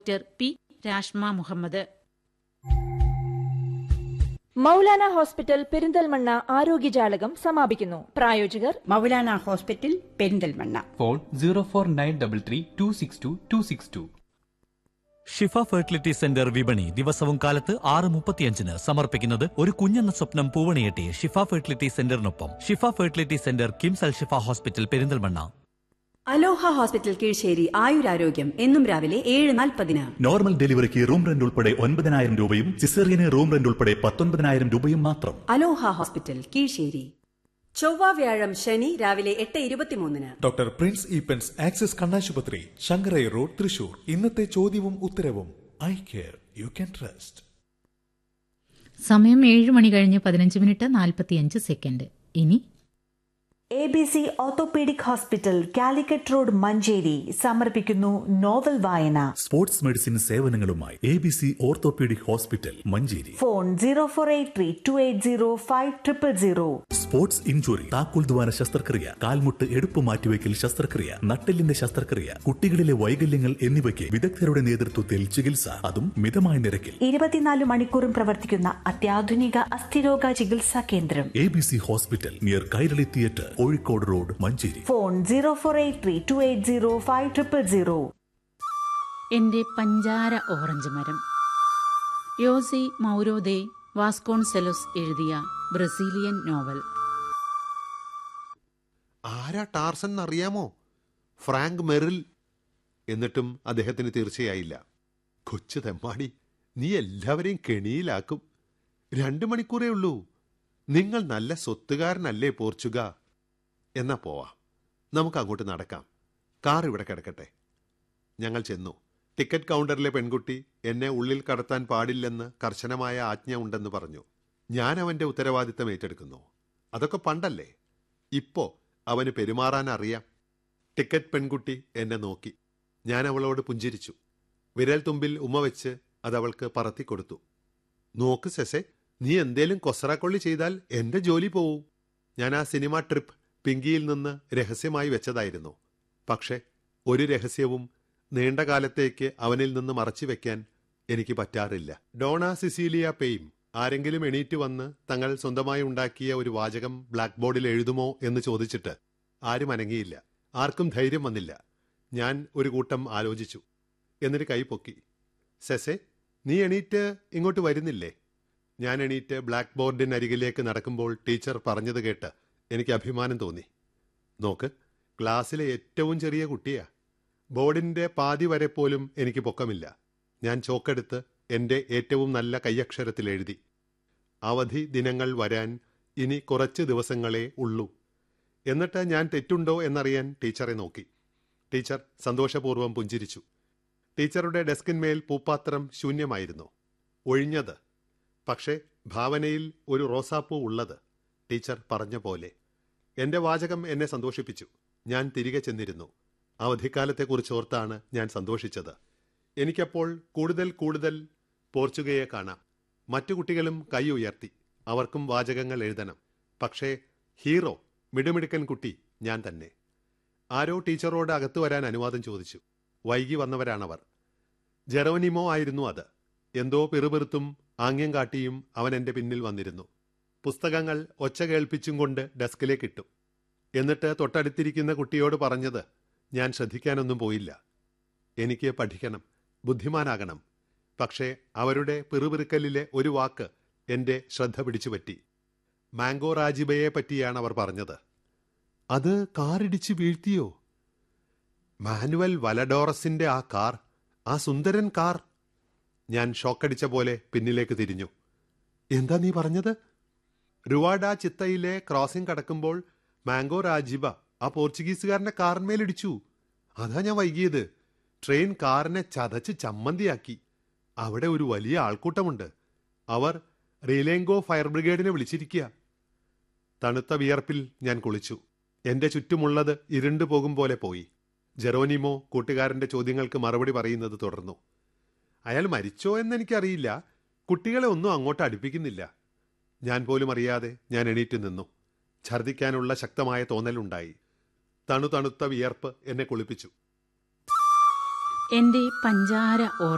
doctor P Rashma Muhammad Moulana hospital Perinthalmanna ആരോഗ്യജാലകം സമാപിക്കുന്നു പ്രായോജകർ Moulana hospital Perinthalmanna phone zero four nine double three two six two two six two Shifa fertility centre വിപണി ദിവസവും കാലത്ത് ആറ് മുപ്പത്തിയഞ്ചിന് സമർപ്പിക്കുന്നത് ഒരു കുഞ്ഞെന്ന സ്വപ്നം പൂവണിയെട്ടി ഷിഫ ഫെർട്ടിലിറ്റി സെന്ററിനൊപ്പം Shifa fertility centre KIMS Al Shifa hospital Perinthalmanna Aloha hospital Keezhissery ആയുരാരോഗ്യം എന്നും രാവിലെ ഏഴ് നാൽപ്പതിന് നോർമൽ ഡെലിവറിക്ക് റൂം റെന്റ് ഉൾപ്പെടെ ഒൻപതിനായിരം രൂപയും സിസേറിയന് റൂം റെന്റ് ഉൾപ്പെടെ പത്തൊൻപതിനായിരം രൂപയും മാത്രം അലോഹ ഹോസ്പിറ്റൽ കീഴ്ശ്ശേരി ചൊവ്വ വ്യാഴം ശനി രാവിലെ എട്ട് ഇരുപത്തിമൂന്നിന് ഡോക്ടർ പ്രിൻസ് ഈപ്പൻസ് ആക്സിസ് കണ്ണാശുപത്രി ശങ്കരൈ റോഡ് തൃശൂർ ഇന്നത്തെ ചോദ്യവും ഉത്തരവും I care you can trust സമയം ഏഴ് മണി കഴിഞ്ഞ് പതിനഞ്ച് മിനിറ്റ് നാൽപ്പത്തിയഞ്ച് സെക്കൻഡ് ഇനി A B C orthopaedic hospital Calicut road Manjeri സമർപ്പിക്കുന്നു നോവൽ വായന സ്പോർട്സ് മെഡിസിൻ സേവനങ്ങളുമായി A B C orthopaedic hospital Manjeri phone zero four eight three two eight zero five triple zero sports injury താക്കോൽ ദ്വാര ശസ്ത്രക്രിയ കാൽമുട്ട് എടുപ്പ് മാറ്റിവെക്കൽ ശസ്ത്രക്രിയ നട്ടെല്ലിന്റെ ശസ്ത്രക്രിയ കുട്ടികളിലെ വൈകല്യങ്ങൾ എന്നിവയ്ക്ക് വിദഗ്ധരുടെ നേതൃത്വത്തിൽ ചികിത്സ അതും മിതമായ നിരക്കിൽ ഇരുപത്തിനാല് മണിക്കൂറും പ്രവർത്തിക്കുന്ന അത്യാധുനിക അസ്ഥിരോഗ ചികിത്സാ കേന്ദ്രം A B C hospital near Kairali theatre Kozhikode road Manjeri phone zero four eight three two eight zero five triple zero എന്റെ പഞ്ചാര ഓറഞ്ച് മരം യോസി മൗരോദെ വാസ്കോൺസെലോസ് എഴുതിയ ബ്രസീലിയൻ നോവൽ ആരാ ടാർസൻ എന്നറിയാമോ ഫ്രാങ്ക് മെറിൽ എന്നിട്ടും അദ്ദേഹത്തിന് തീർച്ചയായില്ല കൊച്ചു തെമ്മാടി നീ എല്ലാവരെയും കെണിയിലാക്കും രണ്ടു മണിക്കൂറേ ഉള്ളൂ നിങ്ങൾ നല്ല സ്വത്തുകാരനല്ലേ പോർച്ചുഗ എന്നാ പോവാ നമുക്ക് അങ്ങോട്ട് നടക്കാം കാർ ഇവിടെ കിടക്കട്ടെ ഞങ്ങൾ ചെന്നു ടിക്കറ്റ് കൗണ്ടറിലെ പെൺകുട്ടി എന്നെ ഉള്ളിൽ കടത്താൻ പാടില്ലെന്ന് കർശനമായ ആജ്ഞ ഉണ്ടെന്ന് പറഞ്ഞു ഞാൻ അവന്റെ ഉത്തരവാദിത്തം ഏറ്റെടുക്കുന്നു അതൊക്കെ പണ്ടല്ലേ ഇപ്പോ അവന് പെരുമാറാൻ അറിയാം ടിക്കറ്റ് പെൺകുട്ടി എന്നെ നോക്കി ഞാൻ അവളോട് പുഞ്ചിരിച്ചു വിരൽ തുമ്പിൽ ഉമ്മ വെച്ച് അത് അവൾക്ക് പറത്തി കൊടുത്തു നോക്ക് സെസെ നീ എന്തേലും കൊസറാക്കൊള്ളി ചെയ്താൽ എന്റെ ജോലി പോവും ഞാൻ ആ സിനിമ ട്രിപ്പ് പിങ്കിയിൽ നിന്ന് രഹസ്യമായി വെച്ചതായിരുന്നു പക്ഷെ ഒരു രഹസ്യവും നീണ്ട കാലത്തേക്ക് അവനിൽ നിന്ന് മറച്ചു വെക്കാൻ എനിക്ക് പറ്റാറില്ല ഡോണ സിസീലിയ പെയിം ആരെങ്കിലും എണീറ്റ് വന്ന് തങ്ങൾ സ്വന്തമായി ഉണ്ടാക്കിയ ഒരു വാചകം ബ്ലാക്ക് ബോർഡിൽ എഴുതുമോ എന്ന് ചോദിച്ചിട്ട് ആരും അനങ്ങിയില്ല ആർക്കും ധൈര്യം വന്നില്ല ഞാൻ ഒരു കൂട്ടം ആലോചിച്ചു എന്നിട്ട് കൈ പൊക്കി സെസെ നീ എണീറ്റ് ഇങ്ങോട്ട് വരുന്നില്ലേ ഞാൻ എണീറ്റ് ബ്ലാക്ക് ബോർഡിനരികിലേക്ക് നടക്കുമ്പോൾ ടീച്ചർ പറഞ്ഞത് കേട്ട് എനിക്ക് അഭിമാനം തോന്നി നോക്ക് ക്ലാസ്സിലെ ഏറ്റവും ചെറിയ കുട്ടിയാ ബോർഡിന്റെ പാതി വരെ പോലും എനിക്ക് പൊക്കമില്ല ഞാൻ ചോക്കെടുത്ത് എന്റെ ഏറ്റവും നല്ല കൈയക്ഷരത്തിൽ എഴുതി അവധി ദിനങ്ങൾ വരാൻ ഇനി കുറച്ച് ദിവസങ്ങളേ ഉള്ളൂ എന്നിട്ട് ഞാൻ തെറ്റുണ്ടോ എന്നറിയാൻ ടീച്ചറെ നോക്കി ടീച്ചർ സന്തോഷപൂർവ്വം പുഞ്ചിരിച്ചു ടീച്ചറുടെ ഡെസ്കിന്മേൽ പൂപ്പാത്രം ശൂന്യമായിരുന്നു ഒഴിഞ്ഞത് പക്ഷേ ഭാവനയിൽ ഒരു റോസാപ്പൂ ഉള്ളത് ടീച്ചർ പറഞ്ഞ പോലെ എന്റെ വാചകം എന്നെ സന്തോഷിപ്പിച്ചു ഞാൻ തിരികെ ചെന്നിരുന്നു അവധിക്കാലത്തെക്കുറിച്ച് ഓർത്താണ് ഞാൻ സന്തോഷിച്ചത് എനിക്കപ്പോൾ കൂടുതൽ കൂടുതൽ പോർച്ചുഗയെ കാണാം മറ്റു കുട്ടികളും കൈ ഉയർത്തി അവർക്കും വാചകങ്ങൾ എഴുതണം പക്ഷേ ഹീറോ മിടുമിടുക്കൻ കുട്ടി ഞാൻ തന്നെ ആരോ ടീച്ചറോട് അകത്തു വരാൻ അനുവാദം ചോദിച്ചു വൈകി വന്നവരാണവർ ജെറോനിമോ ആയിരുന്നു അത് എന്തോ പിറുപിറുത്തും ആംഗ്യം കാട്ടിയും അവൻ എന്റെ പിന്നിൽ വന്നിരുന്നു പുസ്തകങ്ങൾ ഒച്ച കേൾപ്പിച്ചും കൊണ്ട് ഡെസ്കിലേക്ക് ഇട്ടു എന്നിട്ട് തൊട്ടടുത്തിരിക്കുന്ന കുട്ടിയോട് പറഞ്ഞത് ഞാൻ ശ്രദ്ധിക്കാനൊന്നും പോയില്ല എനിക്ക് പഠിക്കണം ബുദ്ധിമാനാകണം പക്ഷേ അവരുടെ പിറുപിറുക്കലിലെ ഒരു വാക്ക് എന്റെ ശ്രദ്ധ പിടിച്ചുപറ്റി മാംഗോ രാജിബയെ പറ്റിയാണ് അവർ പറഞ്ഞത് അത് കാറിടിച്ച് വീഴ്ത്തിയോ മാനുവൽ വലഡോറസിന്റെ ആ കാർ ആ സുന്ദരൻ കാർ ഞാൻ ഷോക്കടിച്ച പോലെ പിന്നിലേക്ക് തിരിഞ്ഞു എന്താ നീ പറഞ്ഞത് റുവാഡ ചിത്തയിലെ ക്രോസിംഗ് കടക്കുമ്പോൾ മാംഗോ രാജിബ ആ പോർച്ചുഗീസുകാരന്റെ കാറിന്മേലിടിച്ചു അതാ ഞാൻ വൈകിയത് ട്രെയിൻ കാറിനെ ചതച്ച് ചമ്മന്തിയാക്കി അവിടെ ഒരു വലിയ ആൾക്കൂട്ടമുണ്ട് അവർ റീലേങ്കോ ഫയർ ബ്രിഗേഡിനെ വിളിച്ചിരിക്കുക തണുത്ത വിയർപ്പിൽ ഞാൻ കുളിച്ചു എന്റെ ചുറ്റുമുള്ളത് ഇരുണ്ടു പോകും പോലെ പോയി ജെറോനിമോ കൂട്ടുകാരന്റെ ചോദ്യങ്ങൾക്ക് മറുപടി പറയുന്നത് തുടർന്നു അയാൾ മരിച്ചോ എന്നെനിക്കറിയില്ല കുട്ടികളെ ഒന്നും അങ്ങോട്ട് അടുപ്പിക്കുന്നില്ല ഞാൻ പോലും അറിയാതെ ഞാൻ എണീറ്റ് നിന്നു ഛർദിക്കാനുള്ള ശക്തമായ തോന്നലുണ്ടായി തണുതണുത്ത വിയർപ്പ് എന്നെ കുളിപ്പിച്ചു എന്റെ പഞ്ചാര ഓറഞ്ച്